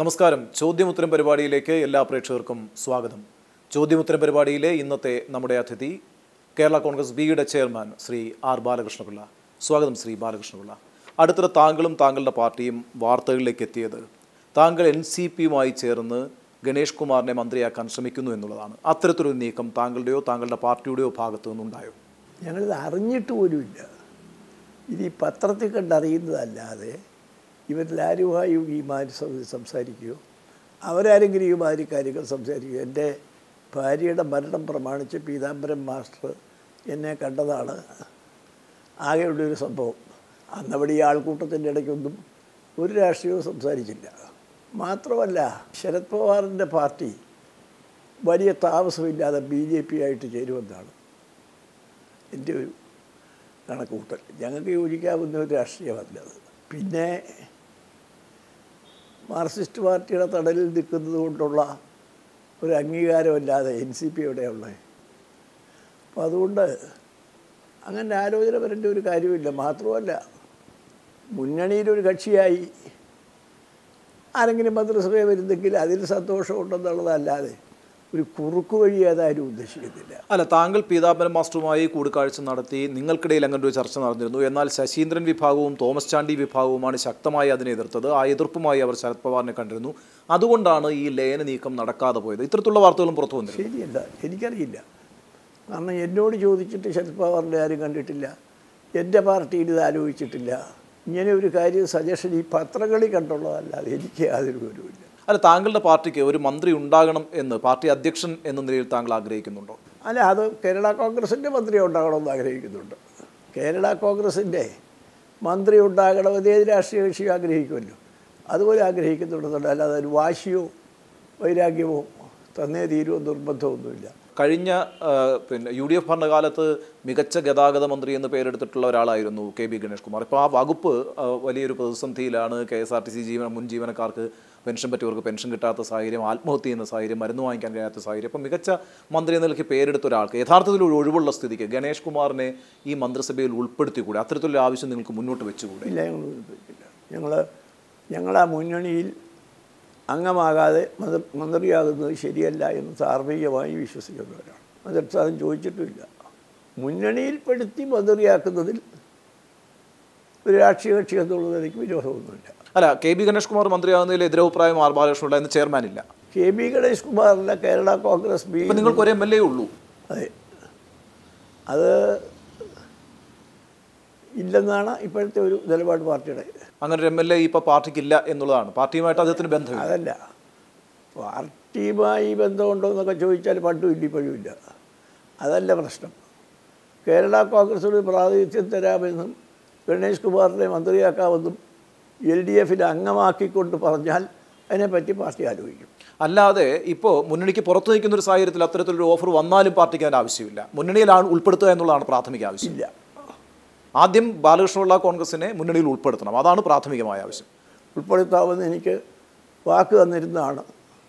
നമസ്കാരം ചോദ്യമുത്തരം പരിപാടിയിലേക്ക് എല്ലാ പ്രേക്ഷകർക്കും സ്വാഗതം ചോദ്യമുത്തരം പരിപാടിയിലെ ഇന്നത്തെ നമ്മുടെ അതിഥി കേരള കോൺഗ്രസ് ബിയുടെ ചെയർമാൻ ശ്രീ ആർ ബാലകൃഷ്ണപിള്ള സ്വാഗതം ശ്രീ ബാലകൃഷ്ണപിള്ള അടുത്തിടെ താങ്കളും താങ്കളുടെ പാർട്ടിയും വാർത്തകളിലേക്ക് എത്തിയത് താങ്കൾ എൻ സി പിയുമായി ചേർന്ന് ഗണേഷ് കുമാറിനെ മന്ത്രിയാക്കാൻ ശ്രമിക്കുന്നു എന്നുള്ളതാണ് അത്തരത്തിലൊരു നീക്കം താങ്കളുടെയോ താങ്കളുടെ പാർട്ടിയുടെയോ ഭാഗത്തു നിന്നുണ്ടായോ ഞങ്ങളിത് അറിഞ്ഞിട്ട് പോലുമില്ല ഇത് ഈ പത്രത്തിൽ കണ്ടറിയുന്നതല്ലാതെ ഇവരിലാരുമായും ഈ മാതിരി സം- സംസാരിക്കുകയോ അവരാരെങ്കിലും ഈ മാതിരി കാര്യങ്ങൾ സംസാരിക്കുകയോ എൻ്റെ ഭാര്യയുടെ മരണം പ്രമാണിച്ച് പീതാംബരം മാസ്റ്റർ എന്നെ കണ്ടതാണ് ആകെയുള്ളൊരു സംഭവം അന്നവിടെ ഈ ആൾക്കൂട്ടത്തിൻ്റെ ഇടയ്ക്കൊന്നും ഒരു രാഷ്ട്രീയവും സംസാരിച്ചില്ല മാത്രമല്ല ശരത് പവാറിൻ്റെ പാർട്ടി വലിയ താമസമില്ലാതെ ബി ജെ പി ആയിട്ട് ചേരുമെന്നാണ് എൻ്റെ ഒരു കണക്കുകൂട്ടൽ ഞങ്ങൾക്ക് യോജിക്കാവുന്ന ഒരു രാഷ്ട്രീയമല്ല അത് പിന്നെ മാർക്സിസ്റ്റ് പാർട്ടിയുടെ തടലിൽ നിൽക്കുന്നത് കൊണ്ടുള്ള ഒരു അംഗീകാരമല്ലാതെ എൻ സി പി എവിടെയുള്ളത് അപ്പോൾ അതുകൊണ്ട് അങ്ങനെ ആലോചന വരേണ്ട ഒരു കാര്യമില്ല മാത്രമല്ല മുന്നണിയിലൊരു കക്ഷിയായി ആരെങ്കിലും മന്ത്രിസഭയിൽ വരുന്നെങ്കിൽ അതിൽ സന്തോഷമുണ്ടെന്നുള്ളതല്ലാതെ ഒരു കുറുക്കു വഴി ഏതായാലും ഉദ്ദേശിക്കുന്നില്ല അല്ല താങ്കൾ പീതാംബരം മാസ്റ്ററുമായി കൂടിക്കാഴ്ച നടത്തി നിങ്ങൾക്കിടയിൽ അങ്ങനെ ഒരു ചർച്ച നടന്നിരുന്നു എന്നാൽ ശശീന്ദ്രൻ വിഭാഗവും തോമസ് ചാണ്ടി വിഭാഗവുമാണ് ശക്തമായി അതിനെ എതിർത്തത് ആ എതിർപ്പുമായി അവർ ശരത് പവാറിനെ കണ്ടിരുന്നു അതുകൊണ്ടാണ് ഈ ലയന നീക്കം നടക്കാതെ പോയത് ഇത്തരത്തിലുള്ള വാർത്തകളും പുറത്തു വന്നിരുന്നു ശരിയല്ല എനിക്കറിയില്ല കാരണം എന്നോട് ചോദിച്ചിട്ട് ശരത് പവാറിൻ്റെ ആരും കണ്ടിട്ടില്ല എൻ്റെ പാർട്ടിയിൽ ഇത് ആലോചിച്ചിട്ടില്ല ഇങ്ങനെ ഒരു കാര്യം സജഷൻ ഈ പത്രങ്ങളിൽ കണ്ടുള്ളതല്ലാതെ എനിക്ക് യാതൊരു വിവരവുമില്ല അല്ല താങ്കളുടെ പാർട്ടിക്ക് ഒരു മന്ത്രി ഉണ്ടാകണം എന്ന് പാർട്ടി അധ്യക്ഷൻ എന്ന നിലയിൽ താങ്കൾ ആഗ്രഹിക്കുന്നുണ്ടോ അല്ല അത് കേരള കോൺഗ്രസിൻ്റെ മന്ത്രി ഉണ്ടാകണമെന്ന് ആഗ്രഹിക്കുന്നുണ്ട് കേരള കോൺഗ്രസിൻ്റെ മന്ത്രി ഉണ്ടാകണമെന്ന് ഏത് രാഷ്ട്രീയ കക്ഷി ആഗ്രഹിക്കുമല്ലോ അതുപോലെ ആഗ്രഹിക്കുന്നുണ്ടെന്നുണ്ട് അല്ലാതെ ഒരു വാശിയോ വൈരാഗ്യമോ തന്നേ തീരുമോ നിർബന്ധമൊന്നുമില്ല കഴിഞ്ഞ ആ, പിന്നെ യു ഡി എഫ് ഭരണകാലത്ത് മികച്ച ഗതാഗത മന്ത്രി എന്ന് പേരെടുത്തിട്ടുള്ള ഒരാളായിരുന്നു കെ ബി ഗണേഷ് കുമാർ ഇപ്പോൾ ആ വകുപ്പ് ആ, വലിയൊരു പ്രതിസന്ധിയിലാണ് K S R T C ജീവന മുൻ ജീവനക്കാർക്ക് പെൻഷൻ പറ്റിയവർക്ക് പെൻഷൻ കിട്ടാത്ത സാഹചര്യം ആത്മഹത്യ ചെയ്യുന്ന സാഹചര്യം മരുന്ന് വാങ്ങിക്കാൻ കഴിയാത്ത സാഹചര്യം അപ്പം മികച്ച മന്ത്രി എന്ന നിലയ്ക്ക് പേരെടുത്ത ഒരാൾക്ക് യഥാർത്ഥത്തിൽ ഒരു ഒഴിവുള്ള സ്ഥിതിക്ക് ഗണേഷ് കുമാറിനെ ഈ മന്ത്രിസഭയിൽ ഉൾപ്പെടുത്തിക്കൂടെ അത്തരത്തിലുള്ള ആവശ്യം നിങ്ങൾക്ക് മുന്നോട്ട് വെച്ചുകൂടെ ഇല്ല ഞങ്ങൾ ഉൾപ്പെടുത്തില്ല ഞങ്ങൾ ഞങ്ങളാ മുന്നണിയിൽ അംഗമാകാതെ മന്ത്രി മന്ത്രിയാകുന്നത് ശരിയല്ല എന്ന് ധാർമ്മികമായി വിശ്വസിക്കുന്നവരാണ് മന്ത്രിസ്ഥാനം ചോദിച്ചിട്ടുമില്ല മുന്നണിയിൽപ്പെടുത്തി മന്ത്രിയാക്കുന്നതിൽ ഒരു രാഷ്ട്രീയ കക്ഷി എന്നുള്ളത് എനിക്ക് വിരോധമൊന്നുമില്ല അല്ല കെ ബി ഗണേഷ് കുമാർ മന്ത്രിയാകുന്നതിൽ എതിരഭിപ്രായം ആർ ബാലകൃഷ്ണനുള്ള എന്ന് ചെയർമാൻ ഇല്ല കെ ബി ഗണേഷ് കുമാറിൻ്റെ കേരള കോൺഗ്രസ് ബി ഇപ്പം നിങ്ങൾക്ക് ഒരു എം എൽ എ ഉള്ളൂ അതെ അത് ഇല്ലെന്നാണ് ഇപ്പോഴത്തെ ഒരു നിലപാട് പാർട്ടിയുടെ അങ്ങനെ ഒരു എം എൽ എ ഇപ്പോൾ പാർട്ടിക്കില്ല എന്നുള്ളതാണ് പാർട്ടിയുമായിട്ട് അദ്ദേഹത്തിന് ബന്ധമില്ല അതല്ല പാർട്ടിയുമായി ബന്ധമുണ്ടോ എന്നൊക്കെ ചോദിച്ചാൽ പണ്ടും ഇല്ല ഇപ്പോഴും ഇല്ല അതല്ല പ്രശ്നം കേരള കോൺഗ്രസിന് പ്രാതിനിധ്യം തരാമെന്നും ഗണേഷ് കുമാറിനെ മന്ത്രിയാക്കാമെന്നും എൽ ഡി എഫിൽ അംഗമാക്കിക്കൊണ്ട് പറഞ്ഞാൽ അതിനെപ്പറ്റി പാർട്ടി ആലോചിക്കും അല്ലാതെ ഇപ്പോൾ മുന്നണിക്ക് പുറത്തു നിൽക്കുന്ന ഒരു സാഹചര്യത്തിൽ അത്തരത്തിലൊരു ഓഫർ വന്നാലും പാർട്ടിക്ക് അതിന് ആവശ്യമില്ല മുന്നണിയിലാണ് ഉൾപ്പെടുത്തുക എന്നുള്ളതാണ് പ്രാഥമിക ആവശ്യം ഇല്ല ആദ്യം ബാലകൃഷ്ണപിള്ള കോൺഗ്രസിനെ മുന്നണിയിൽ ഉൾപ്പെടുത്തണം അതാണ് പ്രാഥമികമായ ആവശ്യം ഉൾപ്പെടുത്താമെന്ന് എനിക്ക് വാക്ക് തന്നിരുന്നതാണ്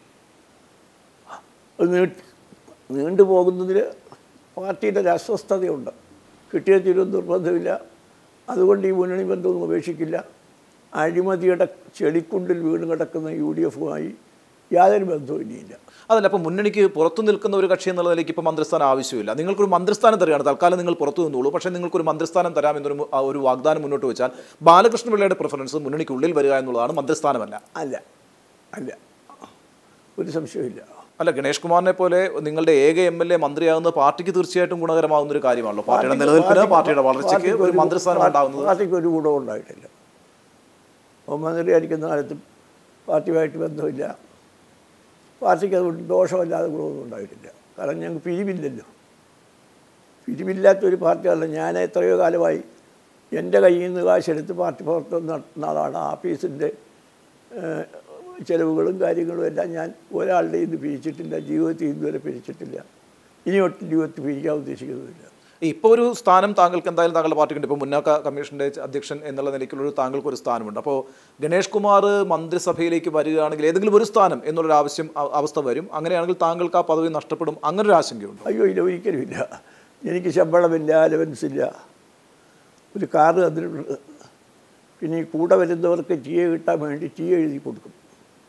അത് നീട്ടി നീണ്ടുപോകുന്നതിൽ പാർട്ടിയുടെ ഒരു അസ്വസ്ഥതയുണ്ട് കിട്ടിയ തീരും നിർബന്ധമില്ല അതുകൊണ്ട് ഈ മുന്നണി ബന്ധമൊന്നും ഉപേക്ഷിക്കില്ല അഴിമതിയുടെ ചെളിക്കുണ്ടിൽ വീണ് കിടക്കുന്ന യു ഡി എഫുമായി യാതൊരു ബന്ധവും ഇനിയില്ല അതല്ല അപ്പോൾ മുന്നണിക്ക് പുറത്തു നിൽക്കുന്ന ഒരു കക്ഷി എന്നുള്ള നിലയ്ക്ക് ഇപ്പോൾ മന്ത്രിസ്ഥാനം ആവശ്യമില്ല നിങ്ങൾക്കൊരു മന്ത്രിസ്ഥാനം തരികയാണ് തൽക്കാലം നിങ്ങൾ പുറത്തു നിന്നോളൂ പക്ഷേ നിങ്ങൾക്കൊരു മന്ത്രിസ്ഥാനം തരാം എന്നൊരു മു- ആ ഒരു വാഗ്ദാനം മുന്നോട്ട് വെച്ചാൽ ബാലകൃഷ്ണപിള്ളയുടെ പ്രിഫറൻസ് മുന്നണിക്ക് ഉള്ളിൽ വരിക എന്നുള്ളതാണ് മന്ത്രിസ്ഥാനമല്ല അല്ല അല്ല ഒരു സംശയമില്ല അല്ല ഗണേഷ് കുമാറിനെ പോലെ നിങ്ങളുടെ ഏക എം എൽ എ മന്ത്രിയാകുന്നത് പാർട്ടിക്ക് തീർച്ചയായിട്ടും ഗുണകരമാകുന്ന ഒരു കാര്യമാണല്ലോ പാർട്ടിയുടെ നിലനിൽപ്പിന് പാർട്ടിയുടെ വളർച്ചയ്ക്ക് പാർട്ടിക്ക് ഒരു മന്ത്രിസ്ഥാനം ഉണ്ടാകുന്നത് പാർട്ടിക്ക് ഒരു ഗുണവും ഉണ്ടായിട്ടില്ല അപ്പോൾ മന്ത്രിയായിരിക്കുന്ന കാലത്തും പാർട്ടിയുമായിട്ട് ബന്ധമില്ല പാർട്ടിക്ക് അതുകൊണ്ട് ദോഷമല്ലാതെ ഗുണമൊന്നും ഉണ്ടായിട്ടില്ല കാരണം ഞങ്ങൾക്ക് പിരിവില്ലല്ലോ പിരിവില്ലാത്തൊരു പാർട്ടിയല്ല ഞാൻ എത്രയോ കാലമായി എൻ്റെ കയ്യിൽ നിന്ന് കാശെടുത്ത് പാർട്ടി പ്രവർത്തനം നടത്തുന്ന ആളാണ് ആഫീസിൻ്റെ ഏഹ്, ചെലവുകളും കാര്യങ്ങളും എല്ലാം ഞാൻ ഒരാളുടെ ഇന്ന് പിരിച്ചിട്ടില്ല ജീവിതത്തിൽ ഇതുവരെ പിരിച്ചിട്ടില്ല ഇനി ഒട്ടും ജീവിതത്തിൽ പിരിക്കാൻ ഉദ്ദേശിക്കുന്നുമില്ല ഇപ്പോൾ ഒരു സ്ഥാനം താങ്കൾക്ക് എന്തായാലും താങ്കളുടെ പാർട്ടിക്കുണ്ട് ഇപ്പോൾ മുന്നാക്ക കമ്മീഷന്റെ അധ്യക്ഷൻ എന്നുള്ള നിലയ്ക്കുള്ള ഒരു താങ്കൾക്ക് ഒരു സ്ഥാനമുണ്ട് അപ്പോൾ ഗണേഷ് കുമാർ മന്ത്രിസഭയിലേക്ക് വരികയാണെങ്കിൽ ഏതെങ്കിലും ഒരു സ്ഥാനം എന്നുള്ളൊരു ആവശ്യം അ- അവസ്ഥ വരും അങ്ങനെയാണെങ്കിൽ താങ്കൾക്ക് ആ പദവി നഷ്ടപ്പെടും അങ്ങനെ ഒരു ആശങ്കയുണ്ട് അയ്യോ ഇല്ല ഒരിക്കലും ഇല്ല എനിക്ക് ശമ്പളമില്ല അലവൻസ് ഇല്ല ഒരു കാറ് തന്നിട്ടുണ്ട് പിന്നെ ഈ കൂടെ വരുന്നവർക്ക് ടി എ കിട്ടാൻ വേണ്ടി ടി എ എഴുതി കൊടുക്കും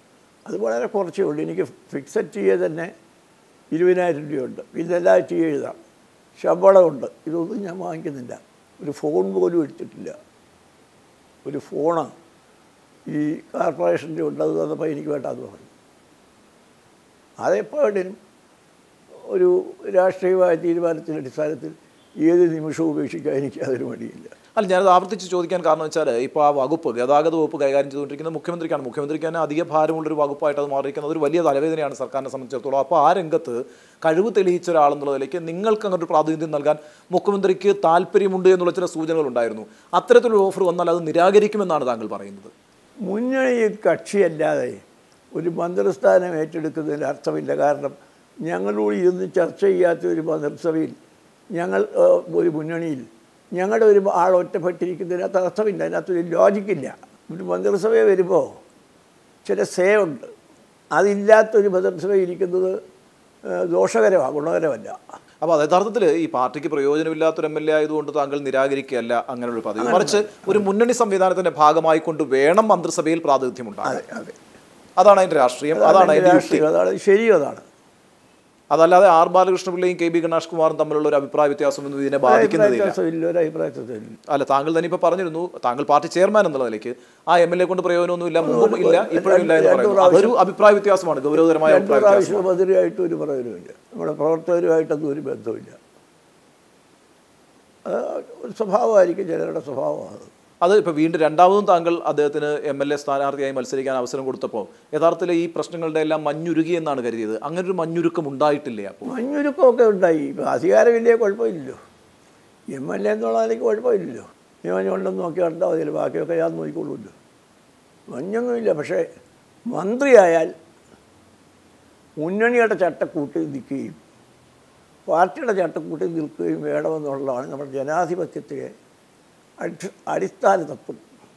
അത് വളരെ കുറച്ചേ ഉള്ളൂ എനിക്ക് ഫിക്സഡ് ടി എ തന്നെ ഇരുപതിനായിരം രൂപയുണ്ട് പിന്നെ എല്ലാ ടി എ എഴുതാം ശമ്പളമുണ്ട് ഇതൊന്നും ഞാൻ വാങ്ങിക്കുന്നില്ല ഒരു ഫോൺ പോലും എടുത്തിട്ടില്ല ഒരു ഫോണ് ഈ കോർപ്പറേഷൻ്റെ ഉണ്ട് അത് തന്നപ്പോൾ എനിക്ക് വേണ്ടാന്ന് പറഞ്ഞു അതെപ്പോഴും ഒരു രാഷ്ട്രീയമായ തീരുമാനത്തിൻ്റെ അടിസ്ഥാനത്തിൽ ഏത് നിമിഷവും ഉപേക്ഷിക്കാൻ എനിക്ക് അതൊരു മടിയില്ല അല്ല ഞാനത് ആവർത്തിച്ച് ചോദിക്കാൻ കാരണം വെച്ചാൽ ഇപ്പോൾ ആ വകുപ്പ് ഗതാഗത വകുപ്പ് കൈകാര്യം ചെയ്തുകൊണ്ടിരിക്കുന്നത് മുഖ്യമന്ത്രിക്കാണ് മുഖ്യമന്ത്രിക്ക് തന്നെ അധിക ഭാരമുള്ളൊരു വകുപ്പായിട്ട് അത് മാറിയിരിക്കുന്നത് ഒരു വലിയ തലവേദനയാണ് സർക്കാരിനെ സംബന്ധിച്ചിടത്തോളം അപ്പോൾ ആ രംഗത്ത് കഴിവ് തെളിയിച്ച ഒരാളെന്നുള്ള നിലയ്ക്ക് നിങ്ങൾക്ക് അങ്ങോട്ട് പ്രാതിനിധ്യം നൽകാൻ മുഖ്യമന്ത്രിക്ക് താല്പര്യമുണ്ട് എന്നുള്ള ചില സൂചനകൾ ഉണ്ടായിരുന്നു അത്തരത്തിലൊരു ഓഫർ വന്നാൽ അത് നിരാകരിക്കുമെന്നാണ് താങ്കൾ പറയുന്നത് മുന്നണിയിൽ കക്ഷിയല്ലാതെ ഒരു മന്ത്രിസ്ഥാനം ഏറ്റെടുക്കുന്നതിന് അർത്ഥമില്ല കാരണം ഞങ്ങളോട് ഇരുന്ന് ചർച്ച ചെയ്യാത്ത ഒരു മന്ത്രിസഭയിൽ ഞങ്ങൾ ഏഹ്, ഒരു മുന്നണിയിൽ ഞങ്ങളുടെ ഒരു ആൾ ഒറ്റപ്പെട്ടിരിക്കുന്നതിനകത്ത് അർത്ഥമില്ല അതിനകത്തൊരു ലോജിക്കില്ല ഒരു മന്ത്രിസഭ വരുമ്പോൾ ചില സേ ഉണ്ട് അതില്ലാത്തൊരു മന്ത്രിസഭ ഇരിക്കുന്നത് ഏഹ്, ദോഷകരമാണ് ഗുണകരമല്ല അപ്പോൾ അത് യഥാർത്ഥത്തിൽ ഈ പാർട്ടിക്ക് പ്രയോജനമില്ലാത്തൊരു എം എൽ എ ആയതുകൊണ്ട് താങ്കൾ നിരാകരിക്കുകയല്ല അങ്ങനെ ഒരു പദവി മറിച്ച് ഒരു മുന്നണി സംവിധാനത്തിന്റെ ഭാഗമായിക്കൊണ്ട് വേണം മന്ത്രിസഭയിൽ പ്രാതിനിധ്യം ഉണ്ടാകാൻ അതെ അതെ അതാണ് അതിന്റെ രാഷ്ട്രീയം അതാണ് അതിന്റെ യുക്തി രാഷ്ട്രീയം അതാണ് ശരിയും അതാണ് അതല്ലാതെ ആർ ബാലകൃഷ്ണപിള്ളയും കെ ബി ഗണേഷ് കുമാറും തമ്മിലുള്ള ഒരു അഭിപ്രായ വ്യത്യാസമൊന്നും ഇതിനെ ബാധിക്കുന്നതില്ല വ്യത്യാസമില്ല ഒരു അഭിപ്രായത്തില്ല അല്ല താങ്കൾ തന്നെ ഇപ്പൊ പറഞ്ഞിരുന്നു താങ്കൾ പാർട്ടി ചെയർമാൻ എന്നുള്ള നിലയ്ക്ക് ആ എം എൽ എ കൊണ്ട് പ്രയോജനമൊന്നും ഇല്ല മുമ്പും ഇല്ല ഇപ്പോഴും ഇല്ല എന്ന് രണ്ട് പറയുന്നു അതൊരു അഭിപ്രായ വ്യത്യാസമാണ് ഗൗരവതരമായ രണ്ടു അഭിപ്രായ വ്യത്യാസം പ്രാവശ്യം മധുരമായിട്ട് ഒരു പ്രയോജനമില്ല നമ്മുടെ പ്രവർത്തകരുമായിട്ടൊന്നും ഒരു ബന്ധമില്ല അത് ഒരു സ്വഭാവമായിരിക്കും ചിലരുടെ സ്വഭാവമാണ് അത് അത് ഇപ്പോൾ വീണ്ടും രണ്ടാമതും താങ്കൾ അദ്ദേഹത്തിന് എം എൽ എ സ്ഥാനാർത്ഥിയായി മത്സരിക്കാൻ അവസരം കൊടുത്തപ്പോൾ യഥാർത്ഥത്തിൽ ഈ പ്രശ്നങ്ങളുടെ എല്ലാം മഞ്ഞുരുകി എന്നാണ് കരുതിയത് അങ്ങനെ ഒരു മഞ്ഞുരുക്കം ഉണ്ടായിട്ടില്ലേ അപ്പോൾ മഞ്ഞുരുക്കമൊക്കെ ഉണ്ടായി ഇപ്പം അധികാരമില്ലേ കുഴപ്പമില്ലല്ലോ എം എൽ എ എന്നുള്ള നിലയ്ക്ക് കുഴപ്പമില്ലല്ലോ നിയമനമുണ്ടെന്ന് നോക്കി കണ്ടാൽ മതിയല്ലോ ബാക്കിയൊക്കെ ഞാൻ നോക്കിക്കൊള്ളുമല്ലോ മഞ്ഞൊന്നുമില്ല പക്ഷേ മന്ത്രിയായാൽ മുന്നണിയുടെ ചട്ടക്കൂട്ടിൽ നിൽക്കുകയും പാർട്ടിയുടെ ചട്ടക്കൂട്ടിൽ നിൽക്കുകയും വേണമെന്നുള്ളതാണ് നമ്മുടെ ജനാധിപത്യത്തിലെ അടി അടിസ്ഥാന തത്വം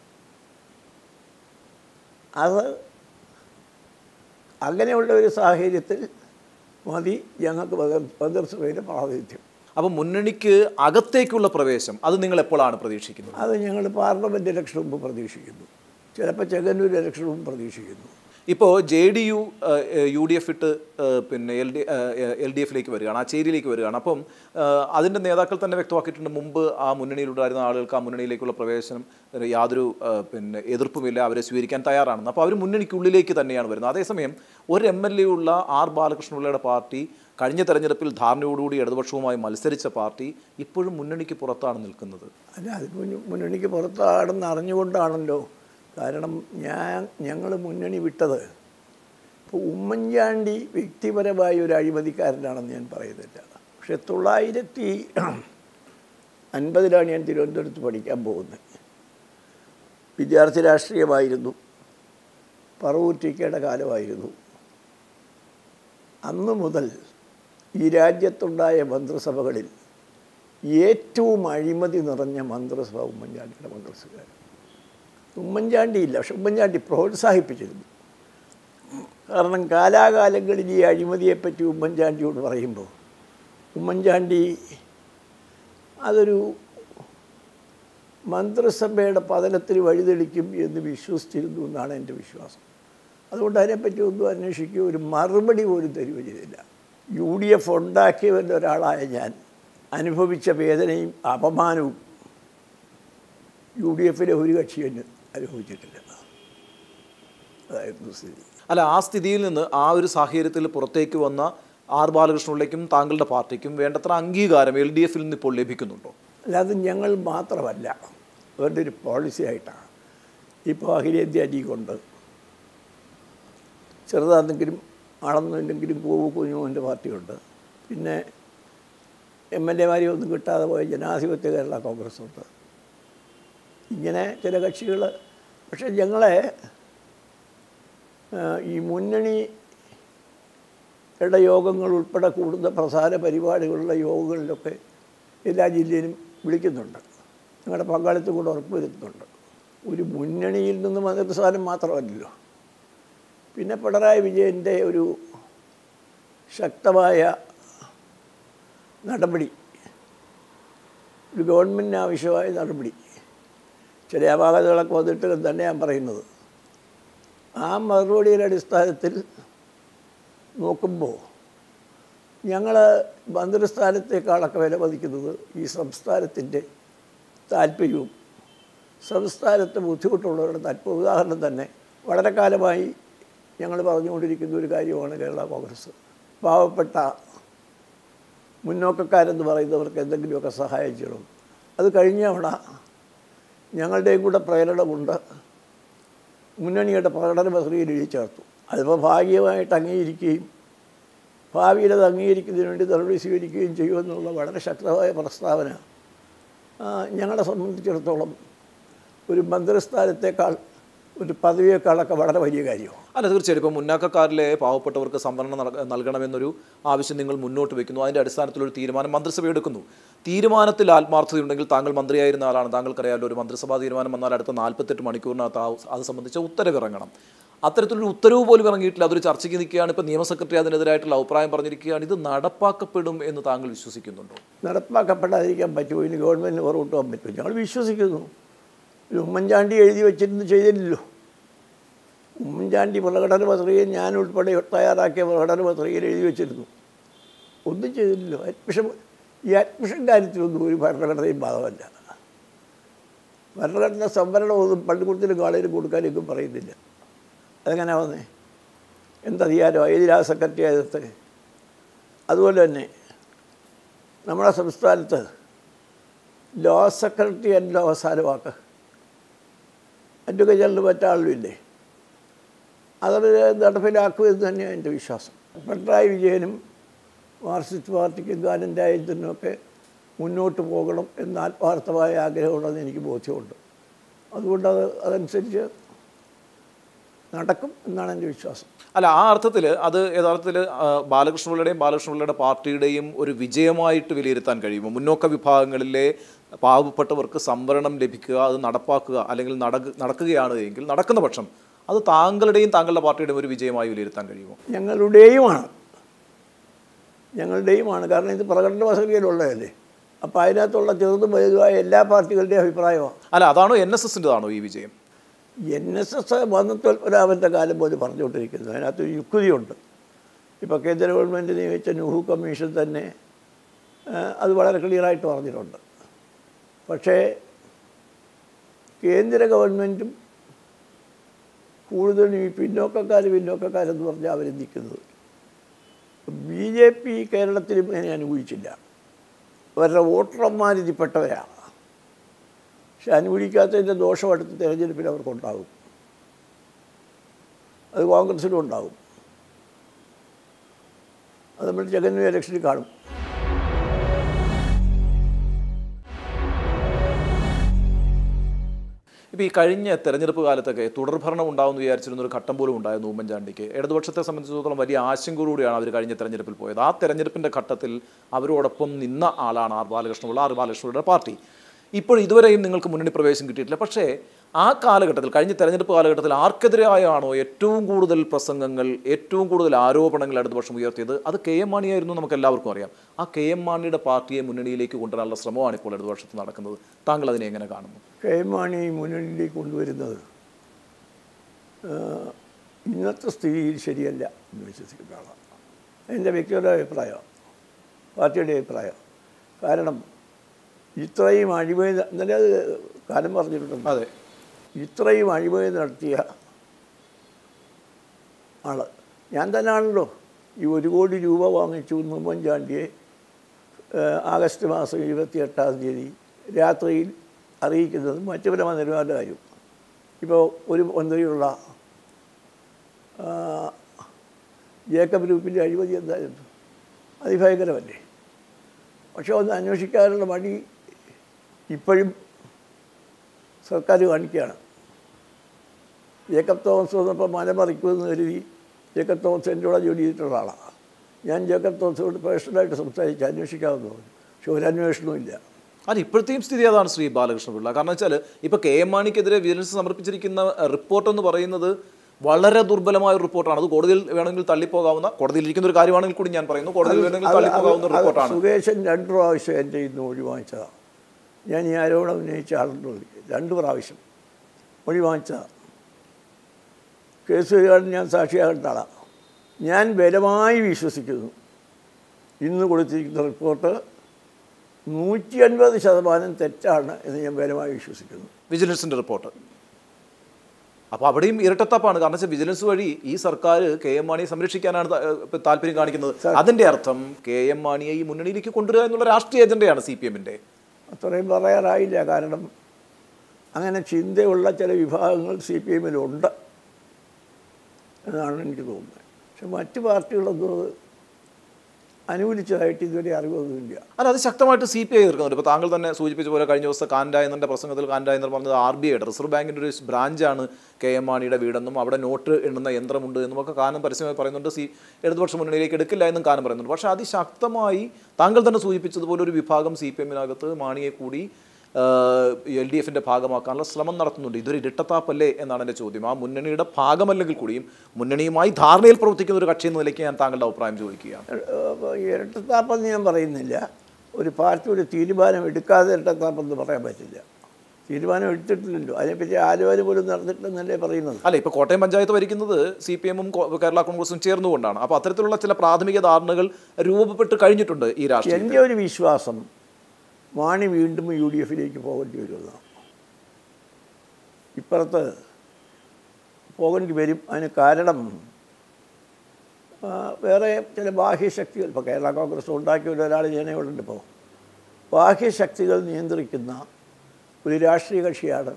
അത് അങ്ങനെയുള്ള ഒരു സാഹചര്യത്തിൽ മതി ഞങ്ങൾക്ക് മന്ത്രി- മന്ത്രിസഭയിലെ പ്രാതിനിധ്യം അപ്പോൾ മുന്നണിക്ക് അകത്തേക്കുള്ള പ്രവേശം അത് നിങ്ങൾ എപ്പോഴാണ് പ്രതീക്ഷിക്കുന്നത് അത് ഞങ്ങൾ പാർലമെൻറ്റ് ഇലക്ഷൻ മുമ്പ് പ്രതീക്ഷിക്കുന്നു ചിലപ്പോൾ ചെങ്ങന്നൂർ ഇലക്ഷൻ മുമ്പ് പ്രതീക്ഷിക്കുന്നു ഇപ്പോൾ J D U U D F ഇട്ട് ഏഹ്, പിന്നെ എൽ ഡി എൽ ഡി എഫിലേക്ക് വരികയാണ് ആ ചേരിയിലേക്ക് വരികയാണ് അപ്പം ഏഹ്, അതിൻ്റെ നേതാക്കൾ തന്നെ വ്യക്തമാക്കിയിട്ടുണ്ട് മുമ്പ് ആ മുന്നണിയിലുണ്ടായിരുന്ന ആളുകൾക്ക് ആ മുന്നണിയിലേക്കുള്ള പ്രവേശനം ഏഹ്, യാതൊരു ഏഹ്, പിന്നെ എതിർപ്പുമില്ല അവരെ സ്വീകരിക്കാൻ തയ്യാറാണെന്ന് അപ്പോൾ അവർ മുന്നണിക്കുള്ളിലേക്ക് തന്നെയാണ് വരുന്നത് അതേസമയം ഒരു എം എൽ എ ഉള്ള ആർ ബാലകൃഷ്ണപിള്ളയുടെ പാർട്ടി കഴിഞ്ഞ തെരഞ്ഞെടുപ്പിൽ ധാരണയോടുകൂടി ഇടതുപക്ഷവുമായി മത്സരിച്ച പാർട്ടി ഇപ്പോഴും മുന്നണിക്ക് പുറത്താണ് നിൽക്കുന്നത് അല്ല അത് മുന്ന- മുന്നണിക്ക് പുറത്താണെന്ന് അറിഞ്ഞുകൊണ്ടാണല്ലോ കാരണം ഞാൻ ഞങ്ങൾ മുന്നണി വിട്ടത് ഇപ്പോൾ ഉമ്മൻചാണ്ടി വ്യക്തിപരമായ ഒരു അഴിമതിക്കാരനാണെന്ന് ഞാൻ പറയുന്നില്ല പക്ഷെ തൊള്ളായിരത്തി അൻപതിലാണ് ഞാൻ തിരുവനന്തപുരത്ത് പഠിക്കാൻ പോകുന്നത് വിദ്യാർത്ഥി രാഷ്ട്രീയമായിരുന്നു പറവൂറ്റിക്കയുടെ കാലമായിരുന്നു അന്ന് മുതൽ ഈ രാജ്യത്തുണ്ടായ മന്ത്രിസഭകളിൽ ഏറ്റവും അഴിമതി നിറഞ്ഞ മന്ത്രിസഭ ഉമ്മൻചാണ്ടിയുടെ മന്ത്രിസഭയാണ് ഉമ്മൻചാണ്ടിയില്ല പക്ഷെ ഉമ്മൻചാണ്ടി പ്രോത്സാഹിപ്പിച്ചിരുന്നു കാരണം കാലാകാലങ്ങളിൽ ഈ അഴിമതിയെപ്പറ്റി ഉമ്മൻചാണ്ടിയോട് പറയുമ്പോൾ ഉമ്മൻചാണ്ടി അതൊരു മന്ത്രിസഭയുടെ പതനത്തിന് വഴിതെളിക്കും എന്ന് വിശ്വസിച്ചിരുന്നു എന്നാണ് എൻ്റെ വിശ്വാസം അതുകൊണ്ട് അതിനെപ്പറ്റി ഒന്നും അന്വേഷിക്കുകയോ ഒരു മറുപടി പോലും തരികയോ ചെയ്തില്ല യു ഡി എഫ് ഉണ്ടാക്കിയവൻ്റെ ഒരാളായ ഞാൻ അനുഭവിച്ച വേദനയും അപമാനവും യു ഡി എഫിലെ ഒരു കക്ഷിയും അനുഭവിച്ചിട്ടില്ല അതായിരുന്നു സ്ഥിതി അല്ല ആ സ്ഥിതിയിൽ നിന്ന് ആ ഒരു സാഹചര്യത്തിൽ പുറത്തേക്ക് വന്ന ആർ ബാലകൃഷ്ണനിലേക്കും താങ്കളുടെ പാർട്ടിക്കും വേണ്ടത്ര അംഗീകാരം എൽ ഡി എഫിൽ നിന്ന് ഇപ്പോൾ ലഭിക്കുന്നുണ്ടോ അല്ലാതെ ഞങ്ങൾ മാത്രമല്ല അവരുടെ ഒരു പോളിസി ആയിട്ടാണ് ഇപ്പോൾ അഖിലേന്ത്യാ ലീഗുണ്ട് ചെറുതാണെങ്കിലും ആളൊന്നുമില്ലെങ്കിലും പോവു കുഞ്ഞുമോൻ്റെ പാർട്ടിയുണ്ട് പിന്നെ എം എൽ എമാരെ ഒന്നും കിട്ടാതെ പോയ ജനാധിപത്യ കേരള കോൺഗ്രസ് ഉണ്ട് ഇങ്ങനെ ചില കക്ഷികൾ പക്ഷേ ഞങ്ങളെ ആ, ഈ മുന്നണിയുടെ യോഗങ്ങൾ ഉൾപ്പെടെ കൂടുന്ന പ്രധാന പരിപാടികളുടെ യോഗങ്ങളിലൊക്കെ എല്ലാ ജില്ലയിലും വിളിക്കുന്നുണ്ട് ഞങ്ങളുടെ പങ്കാളിത്തം കൂടെ ഉറപ്പുവരുത്തുന്നുണ്ട് ഒരു മുന്നണിയിൽ നിന്ന് മന്ത്രിസ്ഥാനം മാത്രമല്ലല്ലോ പിന്നെ പിണറായി വിജയൻ്റെ ഒരു ശക്തമായ നടപടി ഒരു ഗവൺമെൻറ്റിന് ആവശ്യമായ നടപടി ചില അപാകതകളൊക്കെ വന്നിട്ട് തന്നെ ഞാൻ പറയുന്നത് ആ മറുപടിയുടെ അടിസ്ഥാനത്തിൽ നോക്കുമ്പോൾ ഞങ്ങൾ മന്ത്രിസ്ഥാനത്തേക്കാളൊക്കെ വില മതിക്കുന്നത് ഈ സംസ്ഥാനത്തിൻ്റെ താല്പര്യവും സംസ്ഥാനത്ത് ബുദ്ധിമുട്ടുള്ളവരുടെ താല്പര്യം ഉദാഹരണം തന്നെ വളരെ കാലമായി ഞങ്ങൾ പറഞ്ഞുകൊണ്ടിരിക്കുന്ന ഒരു കാര്യമാണ് കേരള കോൺഗ്രസ് പാവപ്പെട്ട മുന്നോക്കക്കാരെന്ന് പറയുന്നവർക്ക് എന്തെങ്കിലുമൊക്കെ സഹായം ചെയ്യണം അത് കഴിഞ്ഞ തവണ ഞങ്ങളുടെയും കൂടെ പ്രേരണ കൊണ്ട് മുന്നണിയുടെ പ്രകടന പത്രികയിൽ എഴുതി ചേർത്തു അതിപ്പോൾ ഭാഗികമായിട്ട് അംഗീകരിക്കുകയും ഭാവിയിൽ അത് അംഗീകരിക്കുന്നതിന് വേണ്ടി നടപടി സ്വീകരിക്കുകയും ചെയ്യുമെന്നുള്ള വളരെ ശക്തമായ പ്രസ്താവന ആ, ഞങ്ങളെ സംബന്ധിച്ചിടത്തോളം ഒരു മന്ത്രിസ്ഥാനത്തേക്കാൾ ഒരു പദവിയേക്കാളൊക്കെ വളരെ വലിയ കാര്യമാണ് അല്ല തീർച്ചയായും ഇപ്പോൾ മുന്നാക്കക്കാരിലെ പാവപ്പെട്ടവർക്ക് സംവരണം നട- നൽകണമെന്നൊരു ആവശ്യം നിങ്ങൾ മുന്നോട്ട് വെക്കുന്നു അതിൻ്റെ അടിസ്ഥാനത്തിൽ ഒരു തീരുമാനം മന്ത്രിസഭ എടുക്കുന്നു തീരുമാനത്തിൽ ആത്മാർത്ഥതയുണ്ടെങ്കിൽ താങ്കൾ മന്ത്രിയായിരുന്ന ആളാണ് താങ്കൾക്കറിയാമല്ലോ ഒരു മന്ത്രിസഭാ തീരുമാനം വന്നാൽ അടുത്ത നാൽപ്പത്തെട്ട് മണിക്കൂറിനകത്ത് ആ അത് സംബന്ധിച്ച ഉത്തരവ് ഇറങ്ങണം അത്തരത്തിലൊരു ഉത്തരവ് പോലും ഇറങ്ങിയിട്ടില്ല അതൊരു ചർച്ചയ്ക്ക് നിൽക്കുകയാണ് ഇപ്പോൾ നിയമ സെക്രട്ടറി അതിനെതിരായിട്ടുള്ള അഭിപ്രായം പറഞ്ഞിരിക്കുകയാണ് ഇത് നടപ്പാക്കപ്പെടും എന്ന് താങ്കൾ വിശ്വസിക്കുന്നുണ്ടോ നടപ്പാക്കപ്പെടാതിരിക്കാൻ പറ്റുമോ ഇനി ഗവൺമെൻറ്റിന് പുറകോട്ട് പോകാൻ പറ്റുമോ ഞങ്ങൾ വിശ്വസിക്കുന്നു ഇത് ഉമ്മൻചാണ്ടി എഴുതി വെച്ചിരുന്ന് ചെയ്തില്ലല്ലോ ഉമ്മൻചാണ്ടി പ്രകടന പത്രികയിൽ ഞാൻ ഉൾപ്പെടെ തയ്യാറാക്കിയ പ്രകടന പത്രികയിൽ എഴുതി വെച്ചിരുന്നു ഒന്നും ചെയ്തില്ലല്ലോ അഡ്മിഷൻ ഈ അഡ്മിഷൻ കാര്യത്തിലൊന്നും ഒരു ഭരണഘടനയും ബാധമല്ല ഭരണഘടന സംവരണമൊന്നും പള്ളിക്കൂടത്തിലും കോളേജിലും കൊടുക്കാനൊന്നും പറയുന്നില്ല അതെങ്ങനെ വന്നേ എന്തധികാരം ഏതിലാ സെക്രട്ടറി ആയതൊക്കെ അതുപോലെ തന്നെ നമ്മുടെ സംസ്ഥാനത്ത് ലോ സെക്രട്ടറി അല്ല അവസാന വാക്ക് അഡ്വക്കേറ്റ് ജനറൽ മറ്റാളും ഇല്ലേ അതൊരു നടപ്പിലാക്കുമെന്ന് തന്നെയാണ് എൻ്റെ വിശ്വാസം പിണറായി വിജയനും മാർക്സിസ്റ്റ് പാർട്ടിക്കും ഗാനൻ്റെ ഒക്കെ മുന്നോട്ട് പോകണം എന്ന ആത്മാർത്ഥമായ ആഗ്രഹമുണ്ടെന്ന് എനിക്ക് ബോധ്യമുണ്ട് അതുകൊണ്ട് അത് അതനുസരിച്ച് നടക്കും എന്നാണ് എൻ്റെ വിശ്വാസം അല്ല ആ അർത്ഥത്തിൽ അത് യഥാർത്ഥത്തിൽ ആ, ബാലകൃഷ്ണപിള്ളയുടെയും ബാലകൃഷ്ണപിള്ളയുടെ പാർട്ടിയുടെയും ഒരു വിജയമായിട്ട് വിലയിരുത്താൻ കഴിയുമോ മുന്നോക്ക വിഭാഗങ്ങളിലെ പാവപ്പെട്ടവർക്ക് സംവരണം ലഭിക്കുക അത് നടപ്പാക്കുക അല്ലെങ്കിൽ നടക നടക്കുകയാണ് എങ്കിൽ നടക്കുന്ന പക്ഷം അത് താങ്കളുടെയും താങ്കളുടെ പാർട്ടിയുടെയും ഒരു വിജയമായി വിലയിരുത്താൻ കഴിയുമോ ഞങ്ങളുടെയുമാണ് ഞങ്ങളുടെയുമാണ് കാരണം ഇത് പ്രകടന പത്രികയിലുള്ളതല്ലേ അപ്പോൾ അതിനകത്തുള്ള ചെറുതും വലുതുമായ എല്ലാ പാർട്ടികളുടെയും അഭിപ്രായമാണ് അല്ല അതാണോ എൻ എസ് എസിൻ്റെതാണോ ഈ വിജയം എൻ എസ് എസ് വന്നത്തൊരാമത്തെ കാലം പോലും പറഞ്ഞുകൊണ്ടിരിക്കുന്നത് അതിനകത്തൊരു യുക്തിയുണ്ട് ഇപ്പോൾ കേന്ദ്ര ഗവൺമെൻറ് നിയമിച്ച നുഹു കമ്മീഷൻ തന്നെ ആ, അത് വളരെ ക്ലിയറായിട്ട് പറഞ്ഞിട്ടുണ്ട് പക്ഷേ കേന്ദ്ര ഗവൺമെൻറ്റും കൂടുതലും ഈ പിന്നോക്കക്കാർ പിന്നോക്കക്കാരെന്ന് പറഞ്ഞാൽ അവർ നിൽക്കുന്നത് ബി ജെ പി കേരളത്തിലും അതിനെ അനുകൂലിച്ചില്ല അവരുടെ വോട്ടർമാർ ഇതിൽപ്പെട്ടവരാണ് പക്ഷെ അനുകൂലിക്കാത്തതിൻ്റെ ദോഷം അടുത്ത തെരഞ്ഞെടുപ്പിൽ അവർക്കുണ്ടാകും അത് കോൺഗ്രസിനും ഉണ്ടാകും അത് നമ്മൾ ജഗന്യ ഇലക്ഷനിൽ കാണും ഇപ്പോൾ ഈ കഴിഞ്ഞ തെരഞ്ഞെടുപ്പ് കാലത്തൊക്കെ തുടർഭരണം ഉണ്ടാവുമെന്ന് വിചാരിച്ചിരുന്ന ഒരു ഘട്ടം പോലും ഉണ്ടായിരുന്നു ഉമ്മൻചാണ്ടിക്ക് ഇടതുപക്ഷത്തെ സംബന്ധിച്ചിടത്തോളം വലിയ ആശങ്കയോടുകൂടിയാണ് അവർ കഴിഞ്ഞ തെരഞ്ഞെടുപ്പിൽ പോയത് ആ തെരഞ്ഞെടുപ്പിൻ്റെ ഘട്ടത്തിൽ അവരോടൊപ്പം നിന്ന ആളാണ് ആർ ബാലകൃഷ്ണപിള്ള ആർ ബാലകൃഷ്ണപിള്ളയുടെ പാർട്ടി ഇപ്പോൾ ഇതുവരെയും നിങ്ങൾക്ക് മുന്നണി പ്രവേശം കിട്ടിയിട്ടില്ല പക്ഷേ ആ കാലഘട്ടത്തിൽ കഴിഞ്ഞ തെരഞ്ഞെടുപ്പ് കാലഘട്ടത്തിൽ ആർക്കെതിരായാണോ ഏറ്റവും കൂടുതൽ പ്രസംഗങ്ങൾ ഏറ്റവും കൂടുതൽ ആരോപണങ്ങൾ ഇടതുപക്ഷം ഉയർത്തിയത് അത് കെ എം മാണിയായിരുന്നു നമുക്ക് എല്ലാവർക്കും അറിയാം ആ കെ എം മാണിയുടെ പാർട്ടിയെ മുന്നണിയിലേക്ക് കൊണ്ടുവരാനുള്ള ശ്രമമാണ് ഇപ്പോൾ ഇടതുപക്ഷത്ത് നടക്കുന്നത് താങ്കൾ അതിനെ എങ്ങനെ കാണുന്നു കെ എം മാണി മുന്നണിയിലേക്ക് കൊണ്ടുവരുന്നത് ആ, ഇന്നത്തെ സ്ഥിതിയിൽ ശരിയല്ല എന്ന് വിശ്വസിക്കുന്ന ആളാണ് എൻ്റെ വ്യക്തിഗത അഭിപ്രായം പാർട്ടിയുടെ അഭിപ്രായം കാരണം ഇത്രയും അഴിമതി ന- ഇന്നലെ അത് കാലം പറഞ്ഞിട്ടുണ്ട് അതെ ഇത്രയും അഴിമതി നടത്തിയ ആള് ഞാൻ തന്നെയാണല്ലോ ഈ ഒരു കോടി രൂപ വാങ്ങിച്ചു എന്ന് ഉമ്മൻചാണ്ടിയെ ഏഹ്, ആഗസ്റ്റ് മാസം ഇരുപത്തിയെട്ടാം തീയതി രാത്രിയിൽ അറിയിക്കുന്നത് മറ്റു പല മന്ത്രിമാരുടെ കാര്യം ഇപ്പോൾ ഒരു മന്ത്രിയുള്ള ആ, ജേക്കബ് ഗ്രൂപ്പിൻ്റെ അഴിമതി എന്തായിരുന്നു അതിഭയങ്കരമല്ലേ പക്ഷെ ഒന്ന് അന്വേഷിക്കാനുള്ള മടി ഇപ്പോഴും സർക്കാർ കാണിക്കുകയാണ് ജേക്കബ് തോമസ് വന്നപ്പോൾ മല മറിക്കുമെന്ന് കരുതി ജേക്കബ് തോമസ് എൻ്റെ കൂടെ ജോലി ചെയ്തിട്ടുള്ള ആളാണ് ഞാൻ ജേക്കബ് തോമസോട് പേഴ്സണലായിട്ട് സംസാരിച്ച് അന്വേഷിക്കാമെന്ന് പറഞ്ഞു പക്ഷെ ഒരു അന്വേഷണവും ഇല്ല അത് ഇപ്പോഴത്തെയും സ്ഥിതി അതാണ് ശ്രീ ബാലകൃഷ്ണപിള്ള കാരണം വെച്ചാൽ ഇപ്പോൾ കെ എം മാണിക്കെതിരെ വിജിലൻസ് സമർപ്പിച്ചിരിക്കുന്ന റിപ്പോർട്ട് എന്ന് പറയുന്നത് വളരെ ദുർബലമായ ഒരു റിപ്പോർട്ടാണ് അത് കോടതിയിൽ വേണമെങ്കിൽ തള്ളിപ്പോകാവുന്ന കോടതിയിൽ ഇരിക്കുന്ന ഒരു കാര്യമാണെങ്കിൽ കൂടി ഞാൻ പറയുന്നു കോടതിയിൽ വേണമെങ്കിൽ അത് തള്ളിപ്പോകാവുന്ന അത് റിപ്പോർട്ടാണ് സുകേശൻ രണ്ട് പ്രാവശ്യം എൻ്റെ ഇന്ന് മൊഴി വാങ്ങിച്ചതാണ് ഞാൻ ഈ ആരോപണം ഉന്നയിച്ച ആളുണ്ട് രണ്ട് പ്രാവശ്യം മൊഴി വാങ്ങിച്ചതാണ് കേസ് വരികയാണെന്ന് ഞാൻ സാക്ഷിയാകേണ്ട ആളാണ് ഞാൻ ബലമായി വിശ്വസിക്കുന്നു ഇന്ന് കൊടുത്തിരിക്കുന്ന റിപ്പോർട്ട് നൂറ്റി അൻപത് ശതമാനം തെറ്റാണ് എന്ന് ഞാൻ ബലമായി വിശ്വസിക്കുന്നു വിജിലൻസിന്റെ റിപ്പോർട്ട് അപ്പോൾ അവിടെയും ഇരട്ടത്താപ്പാണ് കാരണം വെച്ചാൽ വിജിലൻസ് വഴി ഈ സർക്കാർ കെ എം മാണിയെ സംരക്ഷിക്കാനാണ് ത- ഏഹ് താല്പര്യം കാണിക്കുന്നത് അതിന്റെ അർത്ഥം കെ എം മാണിയെ ഈ മുന്നണിയിലേക്ക് കൊണ്ടുവരിക എന്നുള്ള രാഷ്ട്രീയ അജണ്ടയാണ് സി പി എമ്മിന്റെ അത്രയും പറയാറായില്ല കാരണം അങ്ങനെ ചിന്തയുള്ള ചില വിഭാഗങ്ങൾ സി പി എമ്മിലുണ്ട് എന്നാണ് എനിക്ക് തോന്നുന്നത് പക്ഷെ മറ്റ് പാർട്ടികളൊന്നും അത് അനുകൂലിച്ചതായിട്ട് ഇതുവരെ അറിവൊന്നുമില്ല അല്ല അത് ശക്തമായിട്ട് സി പി ഐ എതിർക്കുന്നുണ്ട് ഇപ്പോൾ താങ്കൾ തന്നെ സൂചിപ്പിച്ച പോലെ കഴിഞ്ഞ ദിവസം കാൻഡായന്നൻ്റെ പ്രസംഗത്തിൽ കാൻഡായന്നർ പറഞ്ഞത് ആർ ബി ഐയുടെ റിസർവ് ബാങ്കിൻ്റെ ഒരു ബ്രാഞ്ചാണ് കെ എം മാണിയുടെ വീടെന്നും അവിടെ നോട്ട് എണ്ണുന്ന യന്ത്രമുണ്ട് എന്നും ഒക്കെ കാനം പരസ്യമായി പറയുന്നുണ്ട് സി ഇടതുപക്ഷ മുന്നണിയിലേക്ക് എടുക്കില്ല എന്നും കാനം പറയുന്നുണ്ട് പക്ഷേ അതിശക്തമായി താങ്കൾ തന്നെ സൂചിപ്പിച്ചതുപോലെ ഒരു വിഭാഗം സി പി എമ്മിനകത്ത് മാണിയെ കൂടി എൽ ഡി എഫിൻ്റെ ഭാഗമാക്കാനുള്ള ശ്രമം നടത്തുന്നുണ്ട് ഇതൊരു ഇരട്ടത്താപ്പല്ലേ എന്നാണ് എൻ്റെ ചോദ്യം ആ മുന്നണിയുടെ ഭാഗമല്ലെങ്കിൽ കൂടിയും മുന്നണിയുമായി ധാരണയിൽ പ്രവർത്തിക്കുന്ന ഒരു കക്ഷി എന്ന നിലയ്ക്ക് ഞാൻ താങ്കളുടെ അഭിപ്രായം ചോദിക്കുകയാണ് ഏഹ് ഇരട്ടത്താപ്പെന്ന് ഞാൻ പറയുന്നില്ല ഒരു പാർട്ടി ഒരു തീരുമാനം എടുക്കാതെ ഇരട്ടത്താപ്പെന്ന് പറയാൻ പറ്റില്ല തീരുമാനം എടുത്തിട്ടില്ലല്ലോ അതിനെപ്പറ്റി ആലോചന പോലും നടന്നിട്ടില്ലെന്നല്ലേ പറയുന്നത് അല്ല ഇപ്പോൾ കോട്ടയം പഞ്ചായത്ത് ഭരിക്കുന്നത് സി പി എമ്മും കേരള കോൺഗ്രസും ചേർന്നുകൊണ്ടാണ് അപ്പോൾ അത്തരത്തിലുള്ള ചില പ്രാഥമിക ധാരണകൾ രൂപപ്പെട്ട് കഴിഞ്ഞിട്ടുണ്ട് ഈ രാഷ്ട്രീയം എൻ്റെ ഒരു വിശ്വാസം മാണി വീണ്ടും യു ഡി എഫിലേക്ക് പോകേണ്ടി വരുമെന്നാണ് ഇപ്പുറത്ത് പോകേണ്ടി വരും അതിന് കാരണം ആ, വേറെ ചില ബാഹ്യശക്തികൾ ഇപ്പോൾ കേരള കോൺഗ്രസ് ഉണ്ടാക്കിയ ഒരാൾ ജനയോടുണ്ട് ഇപ്പോൾ ബാഹ്യശക്തികൾ നിയന്ത്രിക്കുന്ന ഒരു രാഷ്ട്രീയ കക്ഷിയാണ്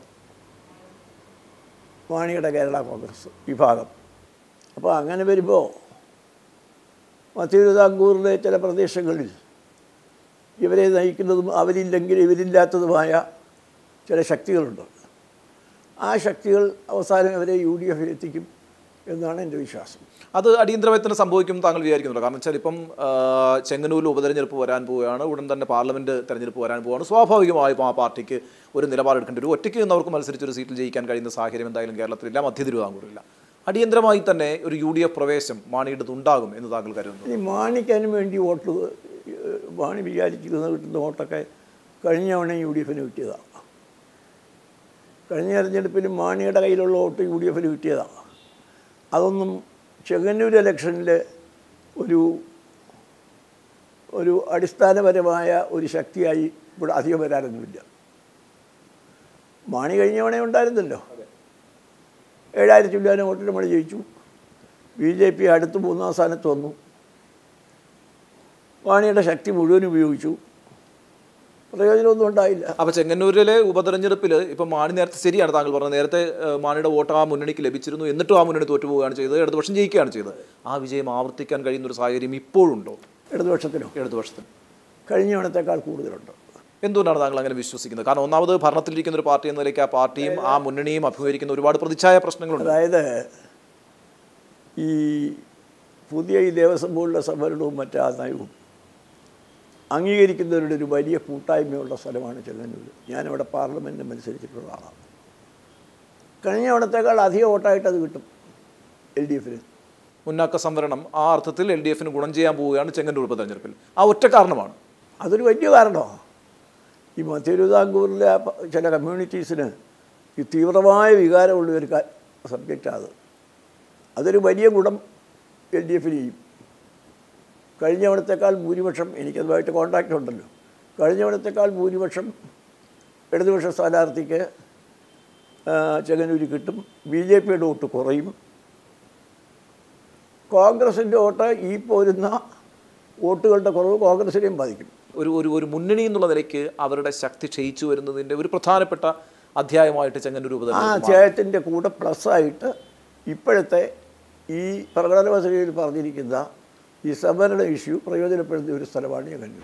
മാണിയുടെ കേരള കോൺഗ്രസ് വിഭാഗം അപ്പോൾ അങ്ങനെ വരുമ്പോൾ മധ്യതിരുവിതാംകൂറിലെ ചില പ്രദേശങ്ങളിൽ ഇവരെ നയിക്കുന്നതും അവരില്ലെങ്കിൽ ഇവരില്ലാത്തതുമായ ചില ശക്തികളുണ്ട് ആ ശക്തികൾ അവസാനം ഇവരെ യു ഡി എഫിൽ എത്തിക്കും എന്നാണ് എൻ്റെ വിശ്വാസം അത് അടിയന്തരമായി തന്നെ സംഭവിക്കും എന്ന് താങ്കൾ വിചാരിക്കുന്നുണ്ട് കാരണം വെച്ചാൽ ഇപ്പം ആ, ചെങ്ങന്നൂരിൽ ഉപതെരഞ്ഞെടുപ്പ് വരാൻ പോവുകയാണ് ഉടൻ തന്നെ പാർലമെന്റ് തെരഞ്ഞെടുപ്പ് വരാൻ പോവുകയാണ് സ്വാഭാവികമായും ആ പാർട്ടിക്ക് ഒരു നിലപാടെടുക്കേണ്ടി വരും ഒറ്റയ്ക്ക് നിന്നവർക്ക് മത്സരിച്ച് ഒരു സീറ്റിൽ ജയിക്കാൻ കഴിയുന്ന സാഹചര്യം എന്തായാലും കേരളത്തിലില്ല മധ്യ തിരുവിതാംകൂറില്ല അടിയന്തരമായി തന്നെ ഒരു യു ഡി എഫ് പ്രവേശം മാണിയുടെ ഉണ്ടാകും എന്ന് താങ്കൾ കരുതുന്നു ഇനി മാണിക്കതിന് വേണ്ടി വോട്ട് ഏഹ്, മാണി വിചാരിച്ചിരുന്ന കിട്ടുന്ന വോട്ടൊക്കെ കഴിഞ്ഞ തവണ യു ഡി എഫിന് കിട്ടിയതാണ് കഴിഞ്ഞ തെരഞ്ഞെടുപ്പിൽ മാണിയുടെ കയ്യിലുള്ള വോട്ട് യു ഡി എഫിന് കിട്ടിയതാണ് അതൊന്നും ചെങ്ങന്നൂർ ഇലക്ഷനിൽ ഒരു ഒരു അടിസ്ഥാനപരമായ ഒരു ശക്തിയായി ഇവിടെ അധികം വരാനൊന്നുമില്ല മാണി കഴിഞ്ഞ തവണ ഉണ്ടായിരുന്നല്ലോ ഏഴായിരത്തി ചില്ലാനും വോട്ടിന് നമ്മൾ ജയിച്ചു ബി ജെ പി അടുത്ത് മൂന്നാം സ്ഥാനത്ത് വന്നു വാണിയുടെ ശക്തി മുഴുവൻ ഉപയോഗിച്ചു പ്രയോജനമൊന്നും ഉണ്ടായില്ല അപ്പോൾ ചെങ്ങന്നൂരിലെ ഉപതെരഞ്ഞെടുപ്പിൽ ഇപ്പം മാണി നേരത്തെ ശരിയാണ് താങ്കൾ പറഞ്ഞത് നേരത്തെ ഏഹ്, മാണിയുടെ വോട്ട് ആ മുന്നണിക്ക് ലഭിച്ചിരുന്നു എന്നിട്ടും ആ മുന്നണി തോറ്റുപോവുകയാണ് ചെയ്തത് ഇടതുപക്ഷം ജയിക്കുകയാണ് ചെയ്തത് ആ വിജയം ആവർത്തിക്കാൻ കഴിയുന്ന ഒരു സാഹചര്യം ഇപ്പോഴുണ്ടോ ഇടതുപക്ഷത്തിനോ ഇടതുപക്ഷത്തിന് കഴിഞ്ഞ തവണത്തേക്കാൾ കൂടുതലുണ്ട് എന്തുകൊണ്ടാണ് താങ്കൾ അങ്ങനെ വിശ്വസിക്കുന്നത് കാരണം ഒന്നാമത് ഭരണത്തിലിരിക്കുന്ന ഒരു പാർട്ടി എന്ന നിലയ്ക്ക് ആ പാർട്ടിയും ആ മുന്നണിയും അഭിമുഖീകരിക്കുന്ന ഒരുപാട് പ്രതിച്ഛായ പ്രശ്നങ്ങളുണ്ട് അതായത് ഈ പുതിയ ഈ ദേവസ്വം ബോർഡിലെ സംവരണവും മറ്റാ നയവും അംഗീകരിക്കുന്നവരുടെ ഒരു വലിയ കൂട്ടായ്മയുള്ള സ്ഥലമാണ് ചെങ്ങന്നൂർ ഞാനിവിടെ പാർലമെൻറ്റിൽ മത്സരിച്ചിട്ടുള്ള ആളാണ് കഴിഞ്ഞ തവണത്തേക്കാൾ അധികം വോട്ടായിട്ട് അത് കിട്ടും എൽ ഡി എഫിന് മുന്നാക്ക സംവരണം ആ അർത്ഥത്തിൽ എൽ ഡി എഫിന് ഗുണം ചെയ്യാൻ പോവുകയാണ് ചെങ്ങന്നൂർ ഉപതെരഞ്ഞെടുപ്പിൽ ആ ഒറ്റ കാരണമാണ് അതൊരു വലിയ കാരണമാണ് ഈ മധ്യതിരുവിതാംകൂറിലെ ആ പ- ചില കമ്മ്യൂണിറ്റീസിന് ഈ തീവ്രമായ വികാരമുള്ള ഒരു സബ്ജക്റ്റാണ് അത് അതൊരു വലിയ ഗുണം എൽ ഡി എഫിന് ചെയ്യും കഴിഞ്ഞ തവണത്തേക്കാൾ ഭൂരിപക്ഷം എനിക്കതുമായിട്ട് കോണ്ടാക്റ്റ് ഉണ്ടല്ലോ കഴിഞ്ഞ തവണത്തേക്കാൾ ഭൂരിപക്ഷം ഇടതുപക്ഷ സ്ഥാനാർത്ഥിക്ക് ആ, ചെങ്ങന്നൂര് കിട്ടും ബി ജെ പിയുടെ വോട്ട് കുറയും കോൺഗ്രസിൻ്റെ വോട്ട് ഈ പോരുന്ന വോട്ടുകളുടെ കുറവ് കോൺഗ്രസിനെയും ബാധിക്കും ഒരു ഒരു ഒരു മുന്നണി എന്നുള്ള നിലയ്ക്ക് അവരുടെ ശക്തി ക്ഷയിച്ചു വരുന്നതിൻ്റെ ഒരു പ്രധാനപ്പെട്ട അധ്യായമായിട്ട് ചെങ്ങന്നൂർ ആ ഉപതെരഞ്ഞെടുപ്പ് മാറി. അധ്യായത്തിൻ്റെ കൂടെ പ്ലസ്സായിട്ട് ഇപ്പോഴത്തെ ഈ പ്രകടന പത്രികയിൽ പറഞ്ഞിരിക്കുന്ന ഈ സംവരണ ഇഷ്യൂ പ്രയോജനപ്പെടുന്ന ഒരു സ്ഥലമാണ് ചെങ്ങന്നൂർ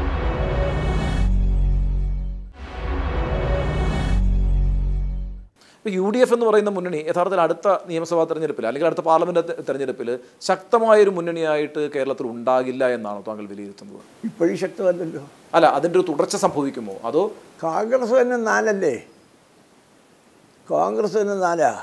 ഇപ്പോൾ യു ഡി എഫ് എന്ന് പറയുന്ന മുന്നണി യഥാർത്ഥത്തിൽ അടുത്ത നിയമസഭാ തെരഞ്ഞെടുപ്പിൽ അല്ലെങ്കിൽ അടുത്ത പാർലമെന്റ് തെ- തെരഞ്ഞെടുപ്പിൽ ശക്തമായ ഒരു മുന്നണിയായിട്ട് കേരളത്തിൽ ഉണ്ടാകില്ല എന്നാണ് താങ്കൾ വിലയിരുത്തുന്നത് ഇപ്പോഴും ശക്തമല്ലല്ലോ അല്ല അതിൻ്റെ ഒരു തുടർച്ച സംഭവിക്കുമോ അതോ കോൺഗ്രസ് തന്നെ നാലല്ലേ കോൺഗ്രസ് തന്നെ നാലാ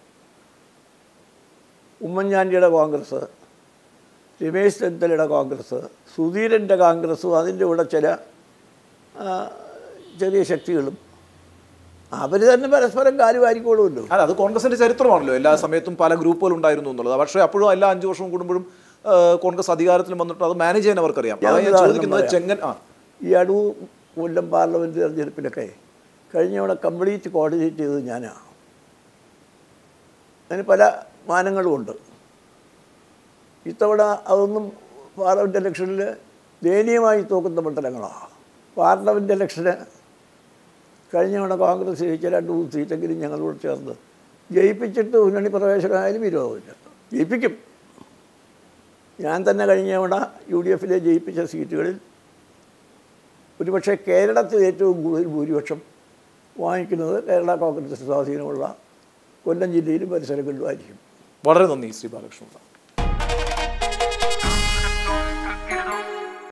ഉമ്മൻചാണ്ടിയുടെ കോൺഗ്രസ് രമേശ് ചെന്നിത്തലയുടെ കോൺഗ്രസ് സുധീരൻ്റെ കോൺഗ്രസും അതിൻ്റെ കൂടെ ചില ആ, ചെറിയ ശക്തികളും അവർ തന്നെ പരസ്പരം കാല് വാരിക്കോളുമല്ലോ അല്ല അത് കോൺഗ്രസിന്റെ ചരിത്രമാണല്ലോ എല്ലാ സമയത്തും പല ഗ്രൂപ്പുകൾ ഉണ്ടായിരുന്നു എന്നുള്ളത് പക്ഷേ അപ്പോഴും എല്ലാ അഞ്ചു വർഷം കൂടുമ്പോഴും ആ, കോൺഗ്രസ് അധികാരത്തിൽ വന്നിട്ട് അത് മാനേജ് ചെയ്യാൻ അവർക്കറിയാം ഞാൻ അതാണ് ഞാൻ ഉദാഹരണം ചോദിക്കുന്നത് പറയാം. ചെങ്ങൻ ആ ഈ അടൂർ കൊല്ലം പാർലമെൻറ്റ് തെരഞ്ഞെടുപ്പിലൊക്കെ കഴിഞ്ഞ തവണ കംപ്ലീറ്റ് കോർഡിനേറ്റ് ചെയ്തത് ഞാനാണ് അതിന് പല മാനങ്ങളുമുണ്ട് ഇത്തവണ അതൊന്നും പാർലമെൻറ്റ് ഇലക്ഷനിൽ ദയനീയമായി തോക്കുന്ന മണ്ഡലങ്ങളാണ് പാർലമെൻറ്റ് ഇലക്ഷന് കഴിഞ്ഞ തവണ കോൺഗ്രസ് ജയിച്ച രണ്ട് മൂന്ന് സീറ്റെങ്കിലും ഞങ്ങളോട് ചേർന്ന് ജയിപ്പിച്ചിട്ട് മുന്നണി പ്രവേശനമായാലും വിരോധമില്ല ജയിപ്പിക്കും ഞാൻ തന്നെ കഴിഞ്ഞ തവണ യു ഡി എഫിലെ ജയിപ്പിച്ച സീറ്റുകളിൽ ഒരുപക്ഷെ കേരളത്തിൽ ഏറ്റവും കൂടുതൽ ഭൂരിപക്ഷം വാങ്ങിക്കുന്നത് കേരള കോൺഗ്രസ് സ്വാധീനമുള്ള കൊല്ലം ജില്ലയിലും പരിസരങ്ങളിലും ആയിരിക്കും വളരെ നന്ദി ശ്രീ ബാലകൃഷ്ണപിള്ള